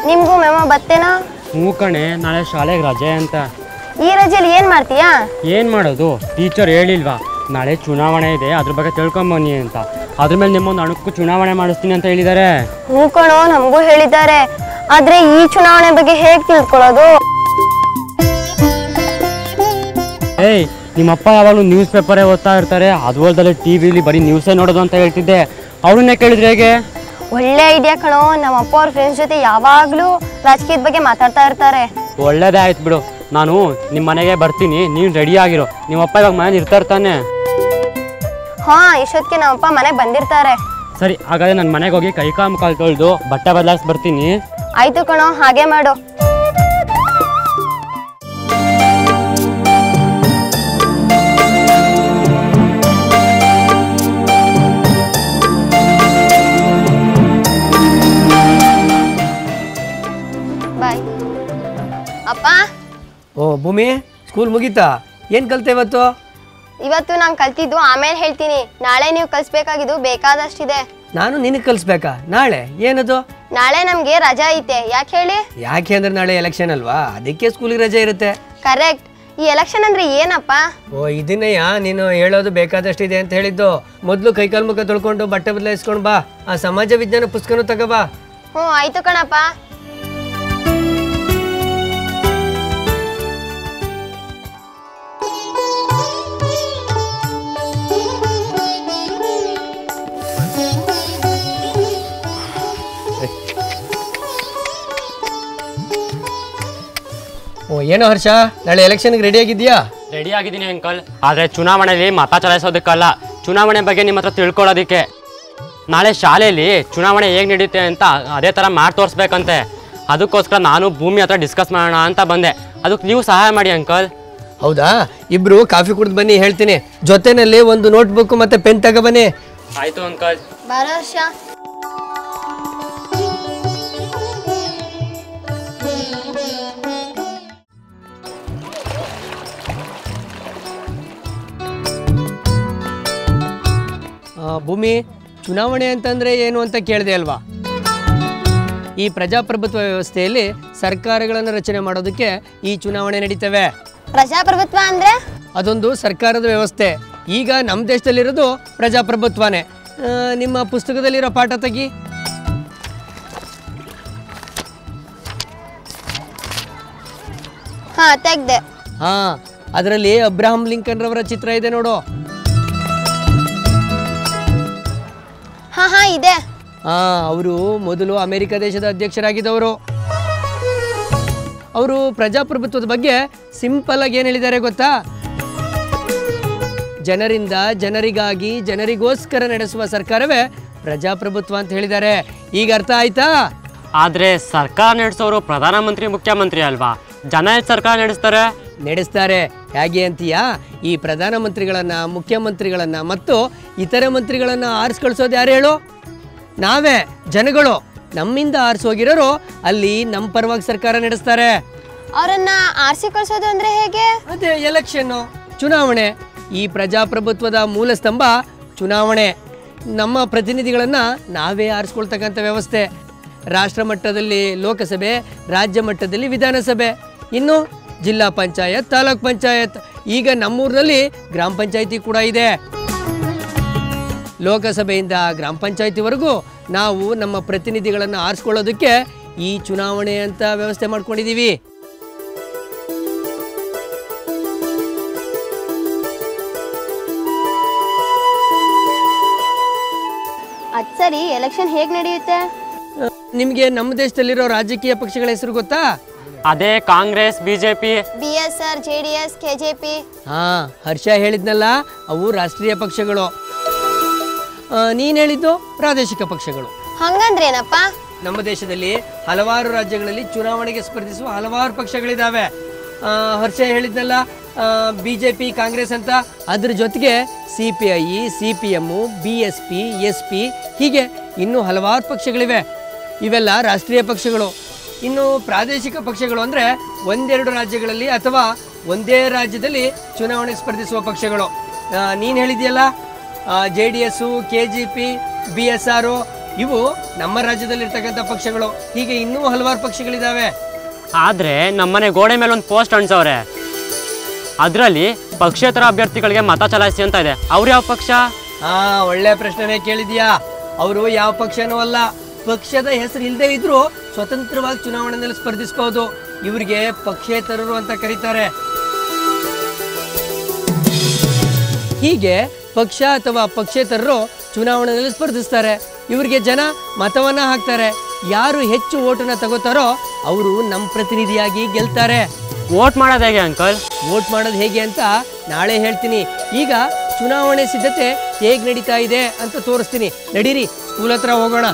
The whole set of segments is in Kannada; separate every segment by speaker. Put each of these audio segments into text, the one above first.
Speaker 1: ನಿಮ್ಗೂ ಮೆಮೋ ಬತ್ತೇನೋ
Speaker 2: ಹ್ಞೂ ಕಣೆ ನಾಳೆ ಶಾಲೆಗೆ ರಜೆ ಅಂತ
Speaker 1: ಈ ರಜೆಯಲ್ಲಿ ಏನ್ ಮಾಡ್ತೀಯಾ
Speaker 2: ಏನು ಮಾಡೋದು ಟೀಚರ್ ಹೇಳಿಲ್ವಾ ನಾಳೆ ಚುನಾವಣೆ ಇದೆ ಅದ್ರ ಬಗ್ಗೆ ತಿಳ್ಕೊಂಬನ್ನಿ ಅಂತ ಅದ್ರ ಮೇಲೆ ನಿಮ್ಮೊಂದು ಅಣುಕು ಚುನಾವಣೆ ಮಾಡಿಸ್ತೀನಿ ಅಂತ ಹೇಳಿದ್ದಾರೆ
Speaker 1: ಹ್ಞೂ ಕಣೋ ನಮಗೂ ಹೇಳಿದ್ದಾರೆ ಆದ್ರೆ ಈ ಚುನಾವಣೆ ಬಗ್ಗೆ ಹೇಗ್ ತಿಳ್ಕೊಳ್ಳೋದು
Speaker 2: ಏಯ್ ನಿಮ್ಮಪ್ಪ ಯಾವಾಗಲೂ ನ್ಯೂಸ್ ಪೇಪರೇ ಓದ್ತಾ ಇರ್ತಾರೆ ಅದು ಅಲ್ದಲ್ಲೇ ಟಿ ವಿಲಿ ಬರೀ ನ್ಯೂಸೇ ನೋಡೋದು ಅಂತ ಹೇಳ್ತಿದ್ದೆ ಅವ್ರನ್ನೇ ಕೇಳಿದ್ರೆ ಹೇಗೆ
Speaker 1: ಒಳ್ಳೆ ಐಡಿಯಾ ಕಣೋ ನಮ್ಮ ಅಪ್ಪ ಅವ್ರ ಫ್ರೆಂಡ್ಸ್ ಜೊತೆ ಯಾವಾಗ್ಲೂ ರಾಜಕೀಯದ ಬಗ್ಗೆ ಮಾತಾಡ್ತಾ ಇರ್ತಾರೆ
Speaker 2: ಒಳ್ಳೇದೇ ಆಯ್ತು ಬಿಡು ನಾನು ನಿಮ್ಮ ಮನೆಗೆ ಬರ್ತೀನಿ ನೀನು ರೆಡಿ ಆಗಿರೋ ನಿಮ್ಮಪ್ಪ ಇವಾಗ ಮನೇಲಿ ಇರ್ತಾ ಇರ್ತಾನೆ
Speaker 1: ಹಾ ಇಷ್ಟೊತ್ತಿಗೆ ನಮ್ಮಪ್ಪ ಮನೆಗೆ ಬಂದಿರ್ತಾರೆ
Speaker 2: ಸರಿ ಹಾಗಾದ್ರೆ ನನ್ನ ಮನೆಗೆ ಹೋಗಿ ಕೈ ಕಾಲು ಕಾಲು ತೊಳೆದು ಬಟ್ಟೆ ಬದಲಾಯಿಸಿ ಬರ್ತೀನಿ
Speaker 1: ಆಯ್ತು ಕಣೋ ಹಾಗೆ ಮಾಡು ಬಾಯ್ ಅಪ್ಪ
Speaker 3: ಓ ಭೂಮಿ ಸ್ಕೂಲ್ ಮುಗೀತಾ ಏನು ಕಲ್ತೆ ಇವತ್ತು
Speaker 1: ಇವತ್ತು ನಾನು ಕಲ್ತಿದ್ದು ಆಮೇಲೆ ಹೇಳ್ತೀನಿ ನಾಳೆ ನೀವು ಕಲಿಸ್ಬೇಕಾಗಿದ್ದು ಬೇಕಾದಷ್ಟಿದೆ
Speaker 3: ನಾನು ನಿನಗೆ ಕಲಿಸ್ಬೇಕಾ ನಾಳೆ ಏನದು
Speaker 1: ನಾಳೆ ನಮಗೆ ರಜಾ ಐತೆ ಯಾಕೆ ಹೇಳಿ
Speaker 3: ಯಾಕೆ ಅಂದ್ರೆ ನಾಳೆ ಎಲೆಕ್ಷನ್ ಅಲ್ವಾ ಅದಕ್ಕೆ ಸ್ಕೂಲಿಗೆ ರಜೆ ಇರುತ್ತೆ
Speaker 1: ಕರೆಕ್ಟ್ ಈ ಎಲೆಕ್ಷನ್ ಅಂದ್ರೆ ಏನಪ್ಪ
Speaker 3: ಓ ಇದನ್ನೆಯ ನೀನು ಹೇಳೋದು ಬೇಕಾದಷ್ಟಿದೆ ಅಂತ ಹೇಳಿದ್ದು ಮೊದಲು ಕೈಕಾಲು ಮುಖ ತೊಳ್ಕೊಂಡು ಬಟ್ಟೆ ಬದಲಾಯಿಸ್ಕೊಂಡು ಬಾ ಆ ಸಮಾಜ ವಿಜ್ಞಾನ ಪುಸ್ತಕನೂ ತಗೋಬಾ
Speaker 1: ಹ್ಞೂ ಆಯ್ತು ಕಣಪ್ಪ
Speaker 3: ಓ ಏನೋ ಹರ್ಷ ನಾಳೆ ಎಲೆಕ್ಷನ್ಗೆ ರೆಡಿ ಆಗಿದ್ಯಾ
Speaker 2: ರೆಡಿ ಆಗಿದ್ದೀನಿ ಅಂಕಲ್ ಆದರೆ ಚುನಾವಣೆಯಲ್ಲಿ ಮತ ಚಲಾಯಿಸೋದಕ್ಕಲ್ಲ ಚುನಾವಣೆ ಬಗ್ಗೆ ನಿಮ್ಮ ಹತ್ರ ತಿಳ್ಕೊಳ್ಳೋದಕ್ಕೆ ನಾಳೆ ಶಾಲೆಯಲ್ಲಿ ಚುನಾವಣೆ ಹೇಗೆ ನಡೀತೆ ಅಂತ ಅದೇ ಥರ ಮಾಡಿ ತೋರಿಸ್ಬೇಕಂತೆ ಅದಕ್ಕೋಸ್ಕರ ನಾನು ಭೂಮಿ ಹತ್ರ ಡಿಸ್ಕಸ್ ಮಾಡೋಣ ಅಂತ ಬಂದೆ ಅದಕ್ಕೆ ನೀವು ಸಹಾಯ ಮಾಡಿ ಅಂಕಲ್
Speaker 3: ಹೌದಾ ಇಬ್ರು ಕಾಫಿ ಕುಡ್ದು ಬನ್ನಿ ಹೇಳ್ತೀನಿ ಜೊತೆನಲ್ಲಿ ಒಂದು ನೋಟ್ಬುಕ್ ಮತ್ತೆ ಪೆನ್ ತಗೊಬನ್ನಿ
Speaker 2: ಆಯಿತು ಅಂಕಲ್
Speaker 1: ಬಾರ ವರ್ಷ
Speaker 3: ಆ, ಭೂಮಿ ಚುನಾವಣೆ ಅಂತಂದ್ರೆ ಏನು ಅಂತ ಕೇಳಿದೆ ಅಲ್ವಾ ಈ ಪ್ರಜಾಪ್ರಭುತ್ವ ವ್ಯವಸ್ಥೆಯಲ್ಲಿ ಸರ್ಕಾರಗಳನ್ನು ರಚನೆ ಮಾಡೋದಕ್ಕೆ ಈ ಚುನಾವಣೆ ನಡೀತವೆ
Speaker 1: ಪ್ರಜಾಪ್ರಭುತ್ವ ಅಂದ್ರೆ
Speaker 3: ಅದೊಂದು ಸರ್ಕಾರದ ವ್ಯವಸ್ಥೆ ಈಗ ನಮ್ಮ ದೇಶದಲ್ಲಿರೋದು ಪ್ರಜಾಪ್ರಭುತ್ವನೇ ಆ, ನಿಮ್ಮ ಪುಸ್ತಕದಲ್ಲಿರೋ ಪಾಠ ತೆಗಿ
Speaker 1: ಹಾ ತೆಗ್ದೆ
Speaker 3: ಹಾ ಅದರಲ್ಲಿ ಅಬ್ರಾಹಂ ಲಿಂಕನ್ ರವರ ಚಿತ್ರ ಇದೆ ನೋಡು
Speaker 1: ಹಾ ಹಾ ಇದೆ
Speaker 3: ಹಾ ಅವರು ಮೊದಲು ಅಮೆರಿಕ ದೇಶದ ಅಧ್ಯಕ್ಷರಾಗಿದ್ದವರು ಅವರು ಪ್ರಜಾಪ್ರಭುತ್ವದ ಬಗ್ಗೆ ಸಿಂಪಲ್ ಆಗಿ ಏನು ಹೇಳಿದ್ದಾರೆ ಗೊತ್ತಾ ಜನರಿಂದ ಜನರಿಗಾಗಿ ಜನರಿಗೋಸ್ಕರ ನಡೆಸುವ ಸರ್ಕಾರವೇ ಪ್ರಜಾಪ್ರಭುತ್ವ ಅಂತ ಹೇಳಿದ್ದಾರೆ ಈಗ ಅರ್ಥ ಆಯ್ತಾ
Speaker 2: ಆದರೆ ಸರ್ಕಾರ ನಡೆಸೋರು ಪ್ರಧಾನಮಂತ್ರಿ ಮುಖ್ಯಮಂತ್ರಿ ಅಲ್ವಾ ಜನ ಎಷ್ಟ್ ಸರ್ಕಾರ ನಡೆಸ್ತಾರೆ
Speaker 3: ನಡೆಸ್ತಾರೆ ಹೇಗೆ ಅಂತೀಯಾ ಈ ಪ್ರಧಾನಮಂತ್ರಿಗಳನ್ನ ಮುಖ್ಯಮಂತ್ರಿಗಳನ್ನ ಮತ್ತು ಇತರ ಮಂತ್ರಿಗಳನ್ನ ಆರಿಸ್ಕಳಿಸೋದು ಯಾರು ಹೇಳು ನಾವೇ ಜನಗಳು ನಮ್ಮಿಂದ ಆರಿಸೋಗಿರೋರು ಅಲ್ಲಿ ನಮ್ಮ ಪರವಾಗಿ ಸರ್ಕಾರ ನಡೆಸ್ತಾರೆ
Speaker 1: ಅವರನ್ನ ಆರ್ಸಿ ಕಳ್ಸೋದು ಅಂದ್ರೆ ಹೇಗೆ
Speaker 3: ಅದೇ ಎಲೆಕ್ಷನ್ನು ಚುನಾವಣೆ ಈ ಪ್ರಜಾಪ್ರಭುತ್ವದ ಮೂಲ ಸ್ತಂಭ ಚುನಾವಣೆ ನಮ್ಮ ಪ್ರತಿನಿಧಿಗಳನ್ನ ನಾವೇ ಆರಿಸ್ಕೊಳ್ತಕ್ಕಂಥ ವ್ಯವಸ್ಥೆ ರಾಷ್ಟ್ರ ಮಟ್ಟದಲ್ಲಿ ಲೋಕಸಭೆ ರಾಜ್ಯ ಮಟ್ಟದಲ್ಲಿ ವಿಧಾನಸಭೆ ಇನ್ನು ಜಿಲ್ಲಾ ಪಂಚಾಯತ್ ತಾಲೂಕ್ ಪಂಚಾಯತ್ ಈಗ ನಮ್ಮೂರಿನಲ್ಲಿ ಗ್ರಾಮ ಪಂಚಾಯತಿ ಕೂಡ ಇದೆ ಲೋಕಸಭೆಯಿಂದ ಗ್ರಾಮ ಪಂಚಾಯತಿವರೆಗೂ ನಾವು ನಮ್ಮ ಪ್ರತಿನಿಧಿಗಳನ್ನು ಆರಿಸ್ಕೊಳ್ಳೋದಕ್ಕೆ ಈ ಚುನಾವಣೆ ಅಂತ ವ್ಯವಸ್ಥೆ ಮಾಡ್ಕೊಂಡಿದ್ದೀವಿ
Speaker 1: ಅದ್ ಸರಿ ಎಲೆಕ್ಷನ್ ಹೇಗ್ ನಡೆಯುತ್ತೆ
Speaker 3: ನಿಮಗೆ ನಮ್ಮ ದೇಶದಲ್ಲಿರೋ ರಾಜಕೀಯ ಪಕ್ಷಗಳ ಹೆಸರು ಗೊತ್ತಾ
Speaker 2: ಅದೇ Congress B J P
Speaker 1: B S R J D S K J P
Speaker 3: ಹಾ ಹರ್ಷ ಹೇಳಿದ್ನಲ್ಲ ಅವು ರಾಷ್ಟ್ರೀಯ ಪಕ್ಷಗಳು ಆ, ನೀನ್ ಹೇಳಿದ್ದು ಪ್ರಾದೇಶಿಕ ಪಕ್ಷಗಳು
Speaker 1: ಹಂಗಂದ್ರೇನಪ್ಪ
Speaker 3: ನಮ್ಮ ದೇಶದಲ್ಲಿ ಹಲವಾರು ರಾಜ್ಯಗಳಲ್ಲಿ ಚುನಾವಣೆಗೆ ಸ್ಪರ್ಧಿಸುವ ಹಲವಾರು ಪಕ್ಷಗಳಿದ್ದಾವೆ ಆ, ಹರ್ಷ ಹೇಳಿದ್ನಲ್ಲ ಬಿ ಜೆ ಪಿ ಕಾಂಗ್ರೆಸ್ ಅಂತ ಅದ್ರ ಜೊತೆಗೆ C P I C P M B S P S P ಹೀಗೆ ಇನ್ನೂ ಹಲವಾರು ಪಕ್ಷಗಳಿವೆ ಇವೆಲ್ಲ ರಾಷ್ಟ್ರೀಯ ಪಕ್ಷಗಳು ಇನ್ನು ಪ್ರಾದೇಶಿಕ ಪಕ್ಷಗಳು ಅಂದರೆ ಒಂದೆರಡು ರಾಜ್ಯಗಳಲ್ಲಿ ಅಥವಾ ಒಂದೇ ರಾಜ್ಯದಲ್ಲಿ ಚುನಾವಣೆಗೆ ಸ್ಪರ್ಧಿಸುವ ಪಕ್ಷಗಳು ನೀನು ಹೇಳಿದ್ಯಲ್ಲ J D S K J P B S R ಇವು ನಮ್ಮ ರಾಜ್ಯದಲ್ಲಿರ್ತಕ್ಕಂಥ ಪಕ್ಷಗಳು ಹೀಗೆ ಇನ್ನೂ ಹಲವಾರು ಪಕ್ಷಗಳಿದಾವೆ
Speaker 2: ಆದರೆ ನಮ್ಮನೆ ಗೋಡೆ ಮೇಲೆ ಒಂದು ಪೋಸ್ಟ್ ಅಂಟಿಸವ್ರೆ ಅದರಲ್ಲಿ ಪಕ್ಷೇತರ ಅಭ್ಯರ್ಥಿಗಳಿಗೆ ಮತ ಚಲಾಯಿಸಿ ಅಂತ ಇದೆ ಅವ್ರು ಯಾವ ಪಕ್ಷ
Speaker 3: ಹಾ ಒಳ್ಳೆ ಪ್ರಶ್ನೆನೇ ಕೇಳಿದ್ಯಾ ಅವರು ಯಾವ ಪಕ್ಷನೂ ಅಲ್ಲ ಪಕ್ಷದ ಹೆಸರು ಇಲ್ಲದೆ ಇದ್ರೂ ಸ್ವತಂತ್ರವಾಗಿ ಚುನಾವಣೆಯಲ್ಲಿ ಸ್ಪರ್ಧಿಸಬಹುದು ಇವರಿಗೆ ಪಕ್ಷೇತರರು ಅಂತ ಕರೀತಾರೆ ಹೀಗೆ ಪಕ್ಷ ಅಥವಾ ಪಕ್ಷೇತರರು ಚುನಾವಣೆಯಲ್ಲಿ ಸ್ಪರ್ಧಿಸ್ತಾರೆ ಇವರಿಗೆ ಜನ ಮತವನ್ನ ಹಾಕ್ತಾರೆ ಯಾರು ಹೆಚ್ಚು ಓಟನ್ನ ತಗೋತಾರೋ ಅವರು ನಮ್ಮ ಪ್ರತಿನಿಧಿಯಾಗಿ ಗೆಲ್ತಾರೆ
Speaker 2: ವೋಟ್ ಮಾಡೋದು ಹೇಗೆ ಅಂಕಲ್
Speaker 3: ವೋಟ್ ಮಾಡೋದು ಹೇಗೆ ಅಂತ ನಾಳೆ ಹೇಳ್ತೀನಿ ಈಗ ಚುನಾವಣೆ ಸಿದ್ಧತೆ ಹೇಗೆ ನಡೀತಾ ಇದೆ ಅಂತ ತೋರಿಸ್ತೀನಿ ನಡೀರಿ ಸ್ಕೂಲ್ ಹತ್ರ ಹೋಗೋಣ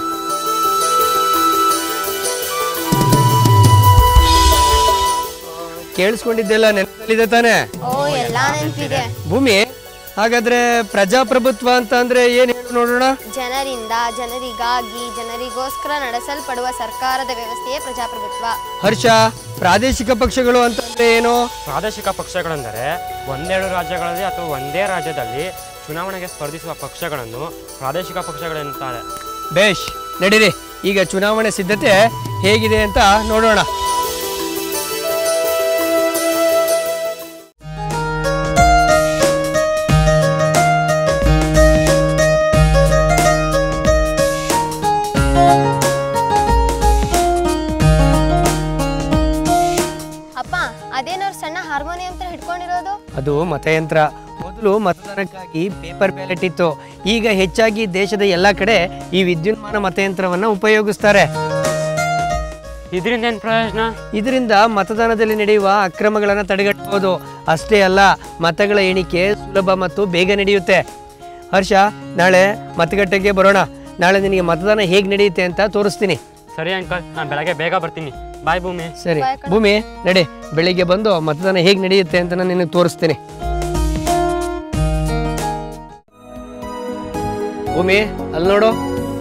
Speaker 3: ಕೇಳಿಸ್ಕೊಂಡಿದ್ದೆಲ್ಲ ನೆನಪಲ್ಲಿದೆ ತಾನೇ
Speaker 1: ಓ ಎಲ್ಲ ನೆನಪಿದೆ
Speaker 3: ಭೂಮಿ ಹಾಗಾದ್ರೆ ಪ್ರಜಾಪ್ರಭುತ್ವ ಅಂತ ಅಂದ್ರೆ ಏನ್ ಹೇಳು ನೋಡೋಣ
Speaker 1: ಜನರಿಂದ ಜನರಿಗಾಗಿ ಜನರಿಗೋಸ್ಕರ ನಡೆಸಲ್ಪಡುವ ಸರ್ಕಾರದ ವ್ಯವಸ್ಥೆಯೇ ಪ್ರಜಾಪ್ರಭುತ್ವ
Speaker 3: ಹರ್ಷ ಪ್ರಾದೇಶಿಕ ಪಕ್ಷಗಳು ಅಂತಂದ್ರೆ ಏನು
Speaker 2: ಪ್ರಾದೇಶಿಕ ಪಕ್ಷಗಳೆಂದರೆ ಒಂದೆರಡು ರಾಜ್ಯಗಳಲ್ಲಿ ಅಥವಾ ಒಂದೇ ರಾಜ್ಯದಲ್ಲಿ ಚುನಾವಣೆಗೆ ಸ್ಪರ್ಧಿಸುವ ಪಕ್ಷಗಳನ್ನು ಪ್ರಾದೇಶಿಕ ಪಕ್ಷಗಳೆನ್ನುತ್ತಾರೆ
Speaker 3: ಬೇಷ್ ನಡೀರಿ ಈಗ ಚುನಾವಣೆ ಸಿದ್ಧತೆ ಹೇಗಿದೆ ಅಂತ ನೋಡೋಣ
Speaker 1: ಅಪ್ಪ ಅದೇನವ್ರು ಸಣ್ಣ ಹಾರ್ಮೋನಿಯಂ ತರ ಹಿಡ್ಕೊಂಡಿರೋದು
Speaker 3: ಅದು ಮತಯಂತ್ರ ಮೊದಲು ಮತದಾನಕ್ಕಾಗಿ ಪೇಪರ್ ಬ್ಯಾಲೆಟ್ ಇತ್ತು ಈಗ ಹೆಚ್ಚಾಗಿ ದೇಶದ ಎಲ್ಲ ಕಡೆ ಈ ವಿದ್ಯುನ್ಮಾನ ಮತಯಂತ್ರವನ್ನ ಉಪಯೋಗಿಸ್ತಾರೆ
Speaker 2: ಇದರಿಂದ ಏನು ಪ್ರಯೋಜನ
Speaker 3: ಇದರಿಂದ ಮತದಾನದಲ್ಲಿ ನಡೆಯುವ ಅಕ್ರಮಗಳನ್ನು ತಡೆಗಟ್ಟಬಹುದು ಅಷ್ಟೇ ಅಲ್ಲ ಮತಗಳ ಎಣಿಕೆ ಸುಲಭ ಮತ್ತು ಬೇಗ ನಡೆಯುತ್ತೆ ಹರ್ಷ ನಾಳೆ ಮತಗಟ್ಟೆಗೆ ಬರೋಣ ನಾಳೆ ನಿನಗೆ ಮತದಾನ ಹೇಗೆ ನಡೆಯುತ್ತೆ ಅಂತ ತೋರಿಸ್ತೀನಿ
Speaker 2: ಸರಿ ಅಂಕಲ್ ನಾನು ಬೆಳಗ್ಗೆ ಬೇಗ ಬರ್ತೀನಿ ಬಾಯ್ ಭೂಮಿ
Speaker 3: ಸರಿ ಭೂಮಿ ನಡಿ ಬೆಳಿಗ್ಗೆ ಬಂದು ಮತದಾನ ಹೇಗೆ ನಡೆಯುತ್ತೆ ಅಂತ ನಾನು ನಿನಗೆ ತೋರಿಸ್ತೀನಿ ಭೂಮಿ ಅಲ್ಲಿ ನೋಡು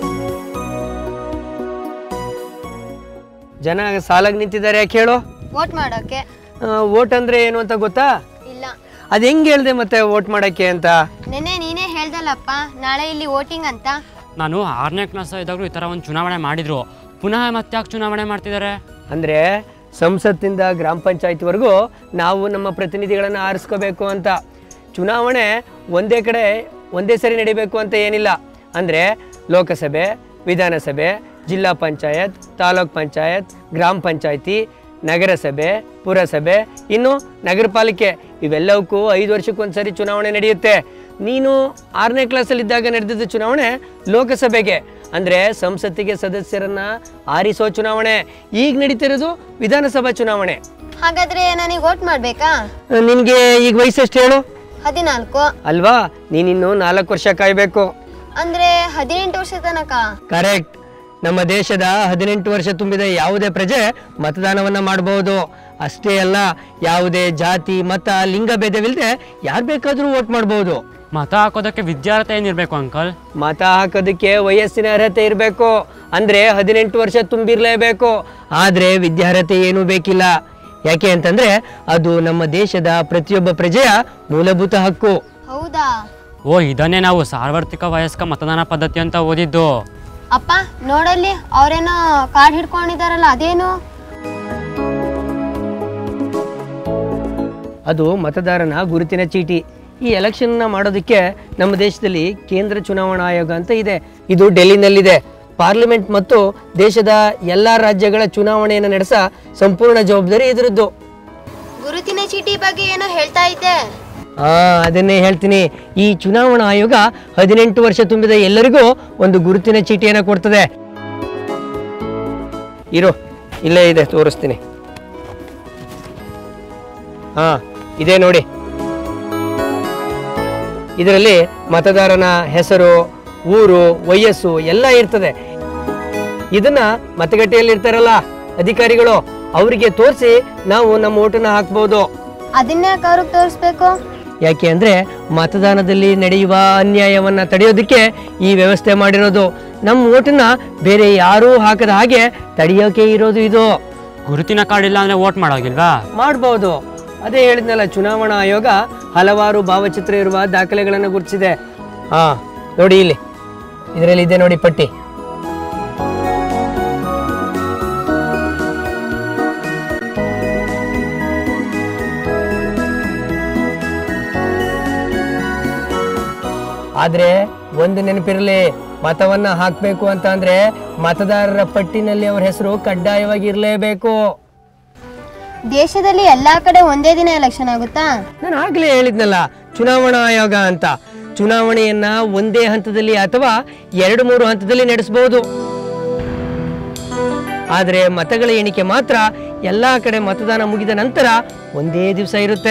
Speaker 3: ಜನ ಸಾಲಾಗಿ ನಿಂತಿದ್ದಾರೆ ಯಾಕೆ ಹೇಳು
Speaker 1: ವೋಟ್ ಮಾಡೋಕೆ
Speaker 3: ವೋಟ್ ಅಂದ್ರೆ ಏನು ಅಂತ ಗೊತ್ತಾ
Speaker 1: ಇಲ್ಲ
Speaker 3: ಅದು ಹೆಂಗೆ ಹೇಳ್ದೆ ಮತ್ತೆ ವೋಟ್ ಮಾಡಕ್ಕೆ ಅಂತ
Speaker 1: ನೆನ್ನೆ ನೀನೇ ಹೇಳ್ದಲ್ಲಪ್ಪ ನಾಳೆ ಇಲ್ಲಿ ವೋಟಿಂಗ್ ಅಂತ
Speaker 2: ನಾನು ಆರನೇ ಕ್ಲಾಸ್ ಇದ್ದಾಗಲೂ ಈ ಥರ ಒಂದು ಚುನಾವಣೆ ಮಾಡಿದ್ರು ಪುನಃ ಮತ್ತೆ ಯಾಕೆ ಚುನಾವಣೆ ಮಾಡ್ತಿದ್ದಾರೆ
Speaker 3: ಅಂದರೆ ಸಂಸತ್ತಿಂದ ಗ್ರಾಮ ಪಂಚಾಯತ್ವರೆಗೂ ನಾವು ನಮ್ಮ ಪ್ರತಿನಿಧಿಗಳನ್ನು ಆರಿಸ್ಕೋಬೇಕು ಅಂತ ಚುನಾವಣೆ ಒಂದೇ ಕಡೆ ಒಂದೇ ಸರಿ ನಡಿಬೇಕು ಅಂತ ಏನಿಲ್ಲ ಅಂದರೆ ಲೋಕಸಭೆ ವಿಧಾನಸಭೆ ಜಿಲ್ಲಾ ಪಂಚಾಯತ್ ತಾಲೂಕ್ ಪಂಚಾಯತ್ ಗ್ರಾಮ ಪಂಚಾಯತಿ ನಗರಸಭೆ ಪುರಸಭೆ ಇನ್ನು ನಗರ ಪಾಲಿಕೆ ಇವೆಲ್ಲವಕ್ಕೂ ಐದು ವರ್ಷಕ್ಕೊಂದ್ಸರಿ ಚುನಾವಣೆ ನಡೆಯುತ್ತೆ ನೀನು ಆರನೇ ಕ್ಲಾಸಲ್ಲಿದ್ದಾಗ ನಡೆದಿದ್ದ ಚುನಾವಣೆ ಲೋಕಸಭೆಗೆ ಅಂದರೆ ಸಂಸತ್ತಿಗೆ ಸದಸ್ಯರನ್ನ ಆರಿಸೋ ಚುನಾವಣೆ ಈಗ ನಡೀತಿರೋದು ವಿಧಾನಸಭಾ ಚುನಾವಣೆ
Speaker 1: ಹಾಗಾದ್ರೆ ನನಗೆ ವೋಟ್ ಮಾಡ್ಬೇಕಾ
Speaker 3: ನಿನಗೆ ಈಗ ವಯಸ್ಸೆಷ್ಟು ಹೇಳು
Speaker 1: ಹದಿನಾಲ್ಕು
Speaker 3: ಅಲ್ವಾ ನೀನಿನ್ನು ನಾಲ್ಕು ವರ್ಷ ಕಾಯಬೇಕು
Speaker 1: ಅಂದ್ರೆ ಹದಿನೆಂಟು ವರ್ಷ ತನಕ
Speaker 3: ಕರೆಕ್ಟ್ ನಮ್ಮ ದೇಶದ ಹದಿನೆಂಟು ವರ್ಷ ತುಂಬಿದ ಯಾವುದೇ ಪ್ರಜೆ ಮತದಾನವನ್ನ ಮಾಡಬಹುದು ಅಷ್ಟೇ ಅಲ್ಲ ಯಾವುದೇ ಜಾತಿ ಮತ ಲಿಂಗ ಭೇದವಿಲ್ಲದೆ ಯಾರು ಬೇಕಾದರೂ ವೋಟ್ ಮಾಡಬಹುದು
Speaker 2: ಮತ ಹಾಕೋದಕ್ಕೆ ವಿದ್ಯಾರ್ಥಿ ಏನಿರಬೇಕು ಅಂಕಲ್
Speaker 3: ಮತ ಹಾಕೋದಕ್ಕೆ ವಯಸ್ಸಿನ ಅರ್ಹತೆ ಇರಬೇಕು ಅಂದ್ರೆ ಹದಿನೆಂಟು ವರ್ಷ ತುಂಬಿರ್ಲೇಬೇಕು ಆದ್ರೆ ವಿದ್ಯಾರ್ಹತೆ ಏನೂ ಬೇಕಿಲ್ಲ ಯಾಕೆ ಅಂತಂದ್ರೆ ಅದು ನಮ್ಮ ದೇಶದ ಪ್ರತಿಯೊಬ್ಬ ಪ್ರಜೆಯ ಮೂಲಭೂತ ಹಕ್ಕು
Speaker 1: ಹೌದಾ
Speaker 2: ಓ ಇದನ್ನೇ ನಾವು ಸಾರ್ವತ್ರಿಕ ವಯಸ್ಕ ಮತದಾನ ಪದ್ಧತಿ ಅಂತ ಓದಿದ್ದು
Speaker 1: ಅಪ್ಪ ನೋಡಲ್ಲಿ ಅವ್ರೇನೋ ಕಾರ್ಡ್ ಹಿಡ್ಕೊಂಡಿದಾರಲ್ಲ ಅದೇನು
Speaker 3: ಅದು ಮತದಾರನ ಗುರುತಿನ ಚೀಟಿ ಈ ಎಲೆಕ್ಷನ್ನ ಮಾಡೋದಕ್ಕೆ ನಮ್ಮ ದೇಶದಲ್ಲಿ ಕೇಂದ್ರ ಚುನಾವಣಾ ಆಯೋಗ ಅಂತ ಇದೆ ಇದು ಡೆಲ್ಲಿನಲ್ಲಿದೆ ಪಾರ್ಲಿಮೆಂಟ್ ಮತ್ತು ದೇಶದ ಎಲ್ಲ ರಾಜ್ಯಗಳ ಚುನಾವಣೆಯನ್ನು ನಡೆಸ ಸಂಪೂರ್ಣ ಜವಾಬ್ದಾರಿ ಇದರದ್ದು
Speaker 1: ಗುರುತಿನ ಚೀಟಿ ಬಗ್ಗೆ ಏನೋ ಹೇಳ್ತಾ ಇದ್ದೆ
Speaker 3: ಆ ಅದನ್ನೇ ಹೇಳ್ತೀನಿ ಈ ಚುನಾವಣಾ ಆಯೋಗ ಹದಿನೆಂಟು ವರ್ಷ ತುಂಬಿದ ಎಲ್ಲರಿಗೂ ಒಂದು ಗುರುತಿನ ಚೀಟಿಯನ್ನು ಕೊಡ್ತದೆ ಇರು ಇಲ್ಲೇ ಇದೆ ತೋರಿಸ್ತೀನಿ ಹಾ ಇದೆ ನೋಡಿ ಇದರಲ್ಲಿ ಮತದಾರನ ಹೆಸರು ಊರು ವಯಸ್ಸು ಎಲ್ಲ ಇರ್ತದೆ ಇದನ್ನ ಮತಗಟ್ಟೆಯಲ್ಲಿ ಇರ್ತಾರಲ್ಲ ಅಧಿಕಾರಿಗಳು ಅವರಿಗೆ ತೋರಿಸಿ ನಾವು ನಮ್ಮ ಓಟನ್ನ ಹಾಕ್ಬೋದು
Speaker 1: ಅದನ್ನೇ ಅವ್ರಿಗೆ ತೋರಿಸ್ಬೇಕು
Speaker 3: ಯಾಕೆ ಅಂದ್ರೆ ಮತದಾನದಲ್ಲಿ ನಡೆಯುವ ಅನ್ಯಾಯವನ್ನ ತಡೆಯೋದಕ್ಕೆ ಈ ವ್ಯವಸ್ಥೆ ಮಾಡಿರೋದು ನಮ್ಮ ಓಟನ್ನ ಬೇರೆ ಯಾರೂ ಹಾಕದ ಹಾಗೆ ತಡೆಯೋಕೆ ಇರೋದು ಇದು
Speaker 2: ಗುರುತಿನ ಕಾರ್ಡ್ ಇಲ್ಲ ಅಂದ್ರೆ ವೋಟ್ ಮಾಡೋಗಿಲ್ವಾ
Speaker 3: ಮಾಡ್ಬೋದು ಅದೇ ಹೇಳಿದ್ನಲ್ಲ ಚುನಾವಣಾ ಆಯೋಗ ಹಲವಾರು ಭಾವಚಿತ್ರ ಇರುವ ದಾಖಲೆಗಳನ್ನು ಗುರುತಿಸಿದೆ ಹಾ ನೋಡಿ ಇಲ್ಲಿ ಇದರಲ್ಲಿ ಇದೆ ನೋಡಿ ಪಟ್ಟಿ ಆದ್ರೆ ಒಂದು ನೆನಪಿರಲಿ ಮತವನ್ನ ಹಾಕ್ಬೇಕು ಅಂತ ಅಂದ್ರೆ ಮತದಾರರ ಪಟ್ಟಿನಲ್ಲಿ ಅವ್ರ ಹೆಸರು ಕಡ್ಡಾಯವಾಗಿ ಇರಲೇಬೇಕು
Speaker 1: ದೇಶದಲ್ಲಿ ಎಲ್ಲಾ ಕಡೆ ಒಂದೇ ದಿನ ಎಲೆಕ್ಷನ್ ಆಗುತ್ತಾ
Speaker 3: ನಾನು ಆಗ್ಲೇ ಹೇಳಿದ್ನಲ್ಲ ಚುನಾವಣಾ ಆಯೋಗ ಅಂತ ಚುನಾವಣೆಯನ್ನ ಒಂದೇ ಹಂತದಲ್ಲಿ ಅಥವಾ ಎರಡು ಮೂರು ಹಂತದಲ್ಲಿ ನಡೆಸಬಹುದು ಆದ್ರೆ ಮತಗಳ ಎಣಿಕೆ ಮಾತ್ರ ಎಲ್ಲಾ ಕಡೆ ಮತದಾನ ಮುಗಿದ ನಂತರ ಒಂದೇ ದಿವಸ ಇರುತ್ತೆ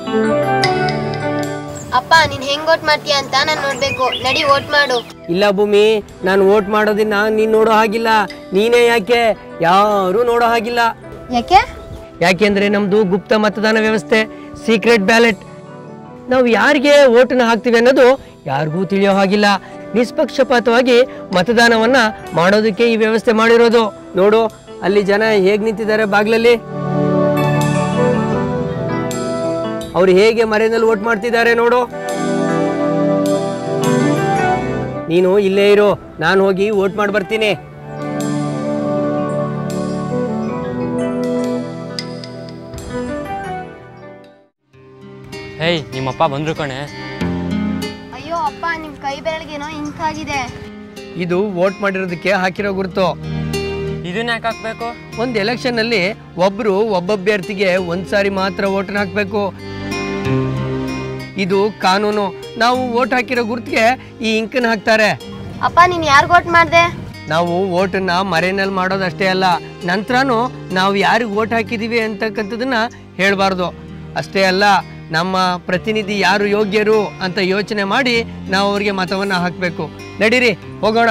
Speaker 1: ಅಪ್ಪ ನೀನ್ ಹೆಂಗ್ ವೋಟ್ ಮಾಡ್ತೀಯ ಅಂತ ನಾನು ನೋಡ್ಬೇಕು ನಡಿ ವೋಟ್ ಮಾಡು
Speaker 3: ಇಲ್ಲ ಭೂಮಿ ನಾನು ವೋಟ್ ಮಾಡೋದಿನ್ನ ನೀನ್ ನೋಡೋ ಹಾಗಿಲ್ಲ ನೀನೇ ಯಾಕೆ ಯಾರು ನೋಡೋ ಹಾಗಿಲ್ಲ
Speaker 1: ಯಾಕೆ
Speaker 3: ಯಾಕೆಂದ್ರೆ ನಮ್ದು ಗುಪ್ತ ಮತದಾನ ವ್ಯವಸ್ಥೆ ಸೀಕ್ರೆಟ್ ಬ್ಯಾಲೆಟ್ ನಾವು ಯಾರಿಗೆ ಓಟನ್ನ ಹಾಕ್ತೀವಿ ಅನ್ನೋದು ಯಾರಿಗೂ ತಿಳಿಯೋ ಹಾಗಿಲ್ಲ ನಿಷ್ಪಕ್ಷಪಾತವಾಗಿ ಮತದಾನವನ್ನ ಮಾಡೋದಕ್ಕೆ ಈ ವ್ಯವಸ್ಥೆ ಮಾಡಿರೋದು ನೋಡು ಅಲ್ಲಿ ಜನ ಹೇಗ್ ನಿಂತಿದ್ದಾರೆ ಬಾಗ್ಲಲ್ಲಿ ಅವ್ರು ಹೇಗೆ ಮರೆಯಲ್ಲಿ ವೋಟ್ ಮಾಡ್ತಿದ್ದಾರೆ ನೋಡು ನೀನು ಇಲ್ಲೇ ಇರು ನಾನು ಹೋಗಿ ವೋಟ್ ಮಾಡಿ ಬರ್ತೀನಿ
Speaker 2: ಹೇಯ್ ನಿಮ್ಮಪ್ಪ ಬಂದ್ರು ಕಣೆ
Speaker 1: ಅಯ್ಯೋ ಅಪ್ಪ ನಿಮ್ ಕೈ ಬೆರಳಿಗೇನೋ ಇಂಕ್ ಆಗಿದೆ
Speaker 3: ಇದು ವೋಟ್ ಮಾಡಿರೋದಕ್ಕೆ ಹಾಕಿರೋ ಗುರುತು
Speaker 2: ಇದನ್ನ ಯಾಕೆ ಹಾಕ್ಬೇಕು
Speaker 3: ಒಂದು ಎಲೆಕ್ಷನ್ ಅಲ್ಲಿ ಒಬ್ರು ಒಬ್ಬ ಅಭ್ಯರ್ಥಿಗೆ ಒಂದ್ ಸಾರಿ ಮಾತ್ರ ವೋಟನ್ನ ಹಾಕ್ಬೇಕು ಇದು ಕಾನೂನು ನಾವು ವೋಟ್ ಹಾಕಿರೋ ಗುರುತಿಗೆ ಈ ಇಂಕನ್ ಹಾಕ್ತಾರೆ
Speaker 1: ಅಪ್ಪ ನೀನ್ ಯಾರ್ಗ್ ವೋಟ್ ಮಾಡ್ದೆ
Speaker 3: ನಾವು ವೋಟನ್ನ ಮರೆಯಲ್ಲಿ ಮಾಡೋದಷ್ಟೇ ಅಲ್ಲ ನಂತರನೂ ನಾವು ಯಾರಿಗೆ ವೋಟ್ ಹಾಕಿದೀವಿ ಅಂತಕ್ಕಂಥದ್ದನ್ನ ಹೇಳಬಾರ್ದು ಅಷ್ಟೇ ಅಲ್ಲ ನಮ್ಮ ಪ್ರತಿನಿಧಿ ಯಾರು ಯೋಗ್ಯರು ಅಂತ ಯೋಚನೆ ಮಾಡಿ ನಾವು ಅವ್ರಿಗೆ ಮತವನ್ನ ಹಾಕಬೇಕು ನಡೀರಿ ಹೋಗೋಣ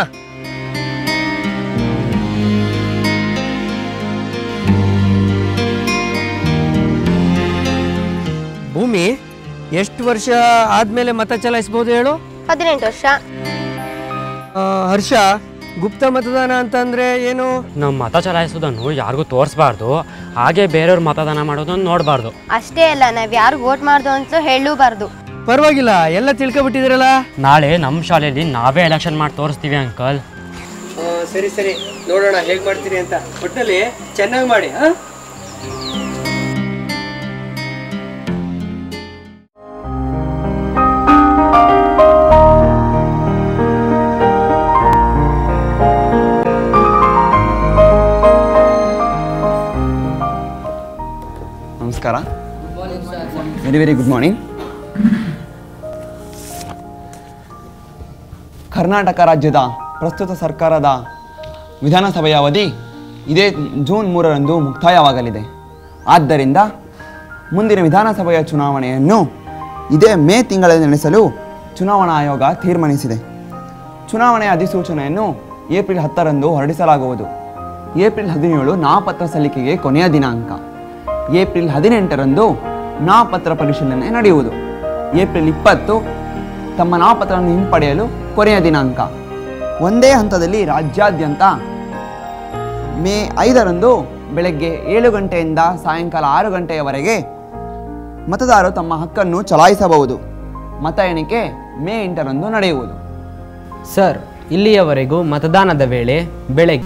Speaker 3: ಭೂಮಿ ಎಷ್ಟು ವರ್ಷ ಆದ್ಮೇಲೆ ಮತ ಚಲಾಯಿಸ್ಬೋದು ಹೇಳು
Speaker 1: ಹದಿನೆಂಟು ವರ್ಷ
Speaker 3: ಆ, ಹರ್ಷ ಗುಪ್ತ ಮತದಾನ ಅಂತಂದ್ರೆ ಏನು
Speaker 2: ನಾವು ಮತ ಚಲಾಯಿಸೋದನ್ನು ಯಾರಿಗೂ ತೋರಿಸ್ಬಾರ್ದು ಹಾಗೆ ಬೇರೆಯವ್ರ ಮತದಾನ ಮಾಡೋದನ್ನು ನೋಡಬಾರ್ದು
Speaker 1: ಅಷ್ಟೇ ಅಲ್ಲ ನಾವ್ ಯಾರಿಗ್ ವೋಟ್ ಮಾಡ್ದು ಅಂತಲೂ ಹೇಳೂಬಾರ್ದು
Speaker 3: ಪರವಾಗಿಲ್ಲ ಎಲ್ಲ ತಿಳ್ಕೊಬಿಟ್ಟಿದ್ದೀರಲ್ಲ
Speaker 2: ನಾಳೆ ನಮ್ಮ ಶಾಲೆಯಲ್ಲಿ ನಾವೇ ಎಲೆಕ್ಷನ್ ಮಾಡಿ ತೋರಿಸ್ತೀವಿ ಅಂಕಲ್
Speaker 3: ಸರಿ ಸರಿ ನೋಡೋಣ ಹೇಗ್ ಮಾಡ್ತೀರಿ ಅಂತ ಒಟ್ಟಿನಲ್ಲಿ ಚೆನ್ನಾಗಿ ಮಾಡಿ ಹಾ
Speaker 4: ನಮಸ್ಕಾರ very very good morning Karnataka ರಾಜ್ಯದ ಪ್ರಸ್ತುತ ಸರ್ಕಾರದ ವಿಧಾನಸಭೆಯ ಅವಧಿ ಇದೇ ಜೂನ್ ಮೂರರಂದು ಮುಕ್ತಾಯವಾಗಲಿದೆ ಆದ್ದರಿಂದ ಮುಂದಿನ ವಿಧಾನಸಭೆಯ ಚುನಾವಣೆಯನ್ನು ಇದೇ ಮೇ ತಿಂಗಳಲ್ಲಿ ನಡೆಸಲು ಚುನಾವಣಾ ಆಯೋಗ ತೀರ್ಮಾನಿಸಿದೆ ಚುನಾವಣೆಯ ಅಧಿಸೂಚನೆಯನ್ನು ಏಪ್ರಿಲ್ ಹತ್ತರಂದು ಹೊರಡಿಸಲಾಗುವುದು ಏಪ್ರಿಲ್ ಹದಿನೇಳು ನಾಮಪತ್ರ ಸಲ್ಲಿಕೆಗೆ ಕೊನೆಯ ದಿನಾಂಕ ಏಪ್ರಿಲ್ ಹದಿನೆಂಟರಂದು ನಾಮಪತ್ರ ಪರಿಶೀಲನೆ ನಡೆಯುವುದು ಏಪ್ರಿಲ್ ಇಪ್ಪತ್ತು ತಮ್ಮ ನಾಮಪತ್ರವನ್ನು ಹಿಂಪಡೆಯಲು ಕೊನೆಯ ದಿನಾಂಕ ಒಂದೇ ಹಂತದಲ್ಲಿ ರಾಜ್ಯಾದ್ಯಂತ ಮೇ ಐದರಂದು ಬೆಳಗ್ಗೆ ಏಳು ಗಂಟೆಯಿಂದ ಸಾಯಂಕಾಲ ಆರು ಗಂಟೆಯವರೆಗೆ ಮತದಾರರು ತಮ್ಮ ಹಕ್ಕನ್ನು ಚಲಾಯಿಸಬಹುದು ಮತ ಎಣಿಕೆ ಮೇ ಎಂಟರಂದು ನಡೆಯುವುದು
Speaker 5: ಸರ್ ಇಲ್ಲಿಯವರೆಗೂ ಮತದಾನದ ವೇಳೆ ಬೆಳಗ್ಗೆ